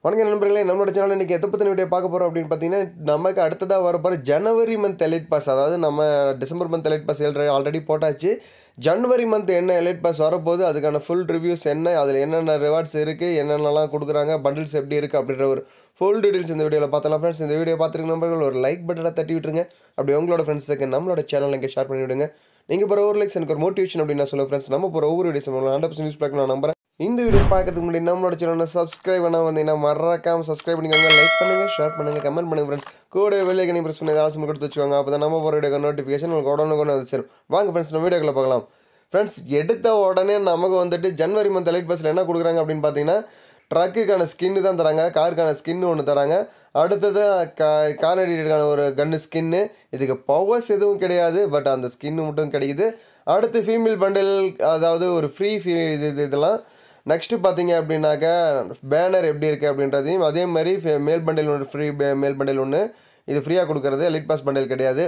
வணக்கம் நண்பர்களே நம்மளோட சேனல் இன்றைக்கி எதை பற்றின வீடியோ பார்க்க போகிறோம் அப்படின்னு பார்த்தீங்கன்னா நமக்கு அடுத்ததாக வர போகிற ஜனவரி மந்த் எலைட் பாஸ் அதாவது நம்ம December month elite pass already போட்டாச்சு ஜனவரி மந்த் என்ன எலைட் பாஸ் வரப்போகுது அதுக்கான ஃபுல் ரிவ்யூஸ் என்ன அதில் என்னென்ன ரிவார்ட்ஸ் இருக்குது என்னென்னலாம் கொடுக்குறாங்க பண்டில்ஸ் எப்படி இருக்குது அப்படின்ற ஒரு ஃபுல் டீடைல்ஸ் இந்த வீடியோவில் பார்த்தலாம் ஃப்ரெண்ட்ஸ் இந்த வீடியோ பார்த்துருக்க நண்பர்கள் ஒரு லைக் பட்டனை தட்டி விட்டுருங்க அப்படி உங்களோட ஃப்ரெண்ட்ஸுக்கு நம்மளோட சேனல் இங்கே ஷேர் பண்ணி விடுங்க நீங்கள் போகிற ஒரு லைக்ஸ் எனக்கு ஒரு மோட்டிவேஷன் அப்படின்னு நான் சொல்லுவேன் ஃப்ரெண்ட்ஸ் நம்ம போகிற ஒவ்வொரு வீடியோஸ் ஹண்ட்ரட் பர்சன்ட் யூஸ் பண்ண நான் நம்புறேன் இந்த வீடியோ பார்க்கறதுக்கு முன்னாடி நம்மளோட சேனலை சப்ஸ்கிரைப் பண்ண வந்தீங்கன்னா மறக்காம சப்ஸ்கிரைப் பண்ணிக்கோங்க லைக் பண்ணுங்க ஷேர் பண்ணுங்க கமெண்ட் பண்ணுங்க ஃப்ரெண்ட்ஸ் கூட வெளியே கனி ப்ரெஸ் பண்ணி ஆல்சம் கொடுத்து வச்சுக்கோங்க அப்போ தான் நம்ம போகிற வீடியோ நோட்டிஃபிகேஷன் உங்களுக்கு உடனே கொண்டு வந்து சேரும் வாங்க ஃப்ரெண்ட்ஸ் நம்ம வீடியோக்குள்ள பார்க்கலாம் ஃப்ரெண்ட்ஸ் எடுத்த உடனே நமக்கு வந்துட்டு ஜனவரி மந்த் லைட் பஸ்ஸில் என்ன கொடுக்குறாங்க அப்படின்னு பார்த்தீங்கன்னா ட்ரக்குக்கான ஸ்கின்னு தான் தராங்க காருக்கான ஸ்கின்னு ஒன்று தராங்க அடுத்தது கா கார் எடிட்டருக்கான ஒரு கன்னு ஸ்கின்னு இதுக்கு பவர்ஸ் எதுவும் கிடையாது பட் அந்த ஸ்கின்னு மட்டும் கிடைக்குது அடுத்து ஃபீமேல் பண்டில் அதாவது ஒரு ஃப்ரீ ஃபீ இது இது இதெல்லாம் நெக்ஸ்ட்டு பார்த்தீங்க அப்படின்னாக்கா பேனர் எப்படி இருக்குது அப்படின்றதையும் அதே மாதிரி ஃபே- மேல் பண்டில் ஒன்று ஃப்ரீ மேல் பண்டில் ஒன்று இது ஃப்ரீயாக கொடுக்குறது எலிட் பாஸ் பண்டில் கிடையாது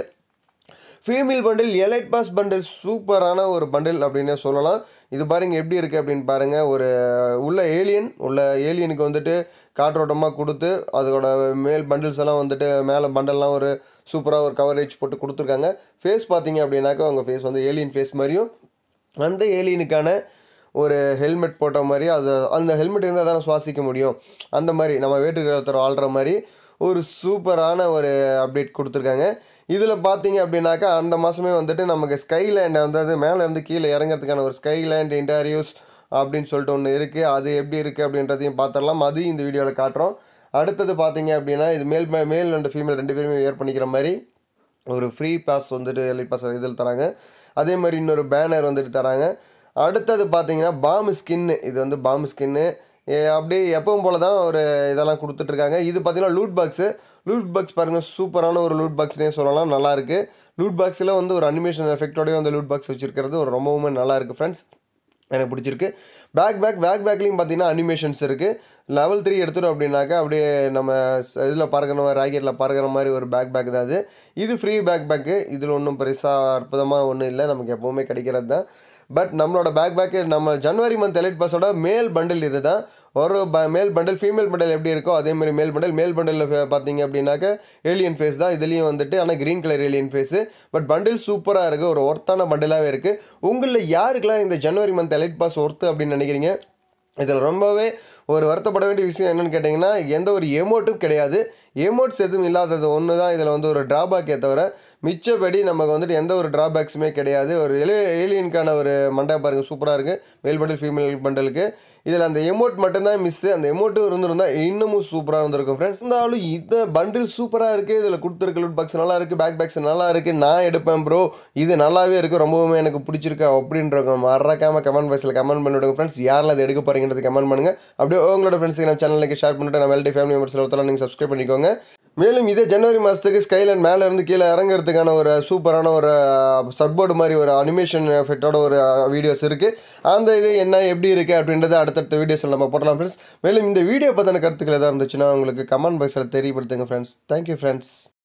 female bundle elite pass bundle சூப்பரான ஒரு பண்டில் அப்படின்னே சொல்லலாம் இது பாருங்க எப்படி இருக்குது அப்படின்னு பாருங்கள் ஒரு உள்ள ஏலியன் உள்ள ஏலியனுக்கு வந்துட்டு காற்றோட்டமாக கொடுத்து அதோட மேல் பண்டில்ஸ் எல்லாம் வந்துட்டு மேலே பண்டல்லாம் ஒரு சூப்பராக ஒரு கவரேஜ் போட்டு கொடுத்துருக்காங்க ஃபேஸ் பார்த்தீங்க அப்படின்னாக்கா அவங்க ஃபேஸ் வந்து ஏலியன் ஃபேஸ் மாதிரியும் அந்த ஏலியனுக்கான ஒரு ஹெல்மெட் போட்ட மாதிரி அது அந்த ஹெல்மெட் இருந்தால் தானே சுவாசிக்க முடியும் அந்த மாதிரி நம்ம வேட்டுக்கிரகத்தர் ஆள்ற மாதிரி ஒரு சூப்பரான ஒரு அப்டேட் கொடுத்துருக்காங்க இதில் பார்த்தீங்க அப்படின்னாக்கா அந்த மாதமே வந்துட்டு நமக்கு ஸ்கைலேண்ட் அதாவது மேலே இருந்து கீழே இறங்கிறதுக்கான ஒரு ஸ்கைலேண்ட் இன்டர்வியூஸ் அப்படின்னு சொல்லிட்டு ஒன்று இருக்குது அது எப்படி இருக்குது அப்படின்றதையும் பார்த்துடலாம் அதையும் இந்த வீடியோவில் காட்டுறோம் அடுத்தது பார்த்தீங்க அப்படின்னா இது மேல் மேல் அண்ட் ஃபீமேல் ரெண்டு பேருமே வேர் பண்ணிக்கிற மாதிரி ஒரு ஃப்ரீ பாஸ் வந்துட்டு எலைட் பாஸ் இதில் தராங்க அதே மாதிரி இன்னொரு பேனர் வந்துட்டு தராங்க அடுத்தது பார்த்தீங்கன்னா பாம் ஸ்கின்னு இது வந்து பாம் ஸ்கின்னு அப்படியே எப்பவும் போல தான் ஒரு இதெல்லாம் கொடுத்துட்ருக்காங்க இது பார்த்தீங்கன்னா லூட் பாக்ஸு லூட் பாக்ஸ் பாருங்கள் சூப்பரான ஒரு லூட் பாக்ஸ்னே சொல்லலாம் நல்லாயிருக்கு லூட் பாக்ஸில் வந்து ஒரு அனிமேஷன் எஃபெக்டோடய வந்து லூட் பாக்ஸ் வச்சுருக்கிறது ஒரு ரொம்பவுமே நல்லா இருக்குது ஃப்ரெண்ட்ஸ் எனக்கு பிடிச்சிருக்கு பேக் பேக் பேக் பேக்லேயும் பார்த்தீங்கன்னா அனிமேஷன்ஸ் இருக்குது லெவல் த்ரீ எடுத்துட்டோம் அப்படின்னாக்கா அப்படியே நம்ம இதில் பறக்கணும் ராக்கெட்டில் பறக்கிற மாதிரி ஒரு பேக் பேக் தான் அது இது ஃப்ரீ பேக் பேக்கு இதில் ஒன்றும் பெருசாக அற்புதமாக ஒன்றும் இல்லை நமக்கு எப்போவுமே கிடைக்கிறது தான் பட் நம்மளோட பேக் பேக்கு நம்ம ஜனவரி மந்த் எலைட் பாஸோட மேல் பண்டில் இது தான் ஒரு ப மேல் பண்டில் ஃபீமேல் பண்டில் எப்படி இருக்கோ அதே மாதிரி மேல் பண்டில் மேல் பண்டிலில் பார்த்தீங்க அப்படின்னாக்க ஏலியன் ஃபேஸ் தான் இதுலேயும் வந்துட்டு ஆனால் green colour alien face but bundle சூப்பராக இருக்குது ஒரு ஒர்த்தான பண்டிலாகவே இருக்குது உங்களில் யாருக்கெல்லாம் இந்த ஜனவரி மந்த் எலைட் பாஸ் ஒர்த்து அப்படின்னு நினைக்கிறீங்க இதில் ரொம்பவே ஒரு வருத்தப்பட வேண்டிய விஷயம் என்னன்னு கேட்டிங்கன்னா எந்த ஒரு எமோட்டும் கிடையாது எமோட்ஸ் எதுவும் இல்லாதது ஒன்று தான் இதில் வந்து ஒரு ட்ராபேக்கே தவிர மிச்சபடி நமக்கு வந்துட்டு எந்த ஒரு ட்ராபேக்ஸுமே கிடையாது ஒரு எலி ஏலியனுக்கான ஒரு மண்டா பாருங்க சூப்பராக இருக்குது மேல் பண்டில் ஃபீமேல் பண்டலுக்கு இதில் அந்த எமோட் மட்டும்தான் மிஸ்ஸு அந்த எமோட்டும் இருந்திருந்தா இன்னமும் சூப்பராக இருந்திருக்கும் ஃப்ரெண்ட்ஸ் இருந்தாலும் இந்த பண்டில் சூப்பராக இருக்குது இதில் கொடுத்துருக்க லூட் பாக்ஸ் நல்லா இருக்குது பேக் பேக்ஸ் நல்லா இருக்குது நான் எடுப்பேன் ப்ரோ இது நல்லாவே இருக்குது ரொம்பவுமே எனக்கு பிடிச்சிருக்கு அப்படின்றவங்க மறக்காம கமெண்ட் பாக்ஸில் கமெண்ட் பண்ணிவிடுங்க ஃப்ரெண்ட்ஸ் யாரில் அதை எடுக்க போகிறீங்கிறது கமெண்ட் பண்ணுங்கள் அப்படியே உங்களோட ஃப்ரெண்ட்ஸுக்கு நம்ம சேனலுக்கு ஷேர் பண்ணிட்டு நம்ம எல்டி ஃபேமிலி மெம்பர்ஸில் ஒருத்தர நீங்கள் சப்ஸ்கிரைப் பண்ணிக்கோங்க மேலும் இதே ஜனவரி மாதத்துக்கு ஸ்கைலைன் மேலே இருந்து கீழே இறங்குறதுக்கான ஒரு சூப்பரான ஒரு சர்போர்டு மாதிரி ஒரு அனிமேஷன் எஃபெக்டோட ஒரு வீடியோஸ் இருக்குது அந்த இது என்ன எப்படி இருக்குது அப்படின்றத அடுத்தடுத்த வீடியோஸில் நம்ம போடலாம் ஃப்ரெண்ட்ஸ் மேலும் இந்த வீடியோ பற்றின கருத்துக்கள் எதாவது இருந்துச்சுன்னா உங்களுக்கு கமெண்ட் பாக்ஸில் தெரியப்படுத்துங்க ஃப்ரெண்ட்ஸ் தேங்க்யூ ஃப்ரெண்ட்ஸ்